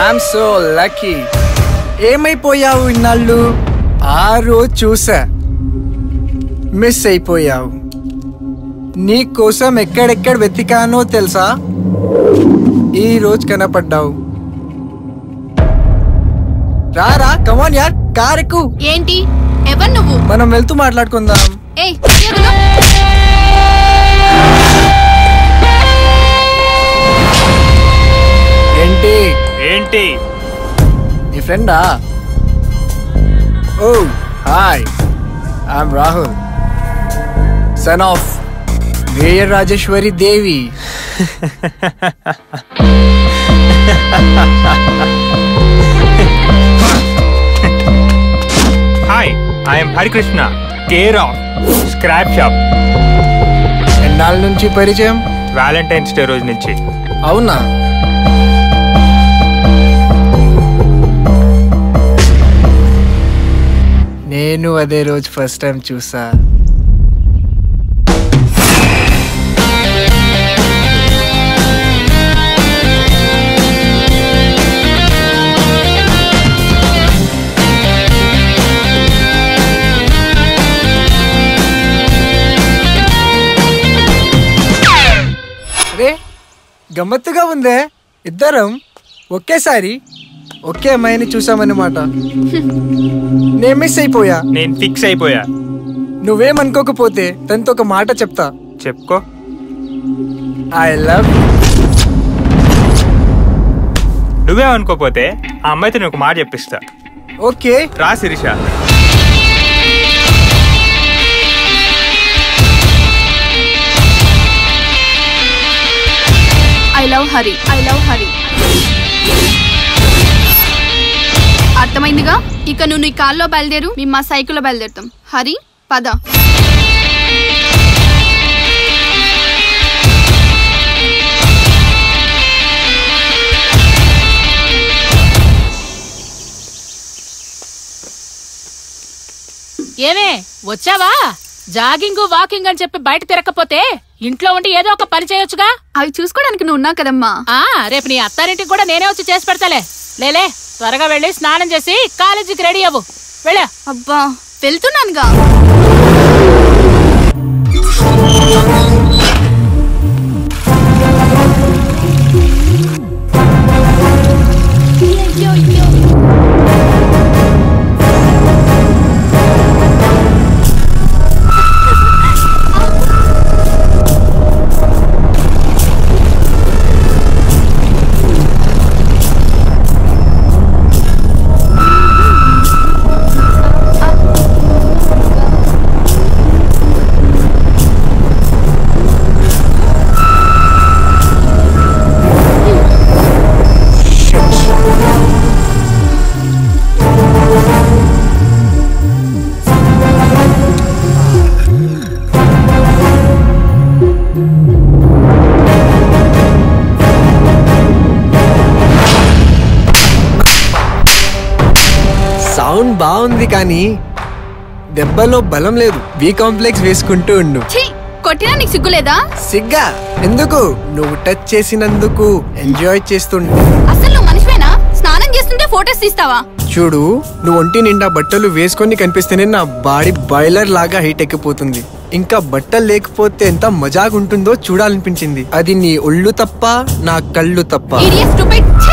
I'm so lucky ఏమైపోయావు ఇన్నాళ్ళు ఆ రోజు చూసా మిస్ అయిపోయావు నీ కోసం ఎక్కడెక్కడ వెతికానో తెలుసా ఈ రోజు కనపడ్డావు రారా కమాన్ యార్ కార్ ఎక్కు ఏంటి ఎవరు నువ్వు మనం వెళ్తూ మాట్లాడుకుందాం ఏయ్ వదిలు. ఏంటి ఏంటి నీ ఫ్రెండా oh hi I'm Rahul son of mayor Rajeshwari Devi hi I'm Harikrishna care of scrap shop ఎన్నాళ్ళ నుంచి పరిచయం వ్యాలంటైన్స్ డే రోజు నుంచి అవునా నేను అదే రోజు ఫస్ట్ టైం చూసా అరే గమ్మత్తుగా ఉందే ఇద్దరం ఒకేసారి ఒకే అమ్మాయిని చూసామన్నమాట నేను మిస్ అయిపోయా నేను ఫిక్స్ అయిపోయా నువ్వేమనుకోకపోతే తనతో ఒక మాట చెప్తా చెప్పుకో ఐ లవ్ నువ్వేమనుకోపోతే ఆ అమ్మాయితో నేను ఒక మాట చెప్పిస్తా ఓకే రా Shirisha I love Hari I love Hari అర్థమైందిగా ఇక నువ్వు నీ కాల్లో బయలుదేరు మేము మా సైకిల్లో బయలుదేరుతాం హరి పద ఏమే వచ్చావా జాగింగ్ వాకింగ్ అని చెప్పి బయట తిరగకపోతే ఇంట్లో ఉండి ఏదో ఒక పని చేయొచ్చుగా అవి చూసుకోవడానికి నువ్వు ఉన్నావు కదమ్మా ఆ రేపు నీ అత్తారింటికి కూడా నేనే వచ్చి చేసి పెడతాలే లేలే త్వరగా వెళ్ళి స్నానం చేసి కాలేజీకి రెడీ అవ్వు వెళ్ళా అబ్బా వెళ్తున్నానుగా సౌండ్ బాగుంది కానీ దెబ్బలో బలం లేదు బి కాంప్లెక్స్ వేసుకుంటూ ఉండు ఛీ కొట్టినా నీకు సిగ్గులేదా సిగ్గా ఎందుకు నువ్వు టచ్ చేసినందుకు ఎంజాయ్ చేస్తుంటే అసలు నువ్వు మనిషివేనా స్నానం చేస్తుంటే ఫోటోస్ తీస్తావా చూడు నువ్వు ఒంటి నిండా బట్టలు వేసుకొని కనిపిస్తేనే నా బాడీ బాయిలర్ లాగా హీట్ ఎక్కిపోతుంది ఇంకా బట్టలు లేకపోతే ఎంత మజాగా ఉంటుందో చూడాలనిపించింది అది నీ ఒళ్ళు తప్ప నా కళ్ళు తప్ప ఇడియట్ స్టూపిడ్ ఛీ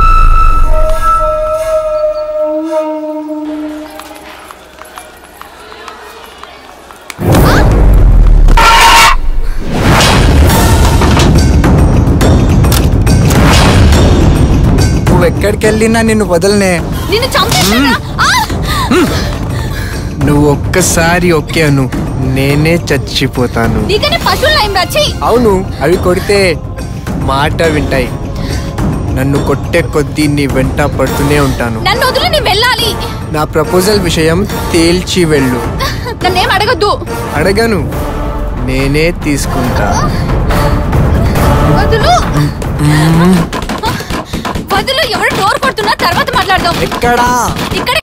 నువ్వు ఎక్కడికి వెళ్ళినా నిన్ను వదలనే నిన్ను చంపేస్తానా ఆ! నువ్వు ఒక్కసారి ఒకే అను నేనే చచ్చిపోతాను నీకనే పశువులు నయం రచ్చి అవును అవి కొడితే మాట వింటాయి నన్ను కొట్టే కొద్దీ నీ వెంట పడుతూనే ఉంటాను నన్ను వదిలి నేను వెళ్ళాలి నా ప్రపోజల్ విషయం తేల్చి వెళ్ళు నన్నేం అడగద్దు అడగను నేనే తీసుకుంటా వదులు వదులు ఎవరు డోర్ కొడుతున్నా తర్వాత మాట్లాడదాం ఎక్కడా ఇక్కడ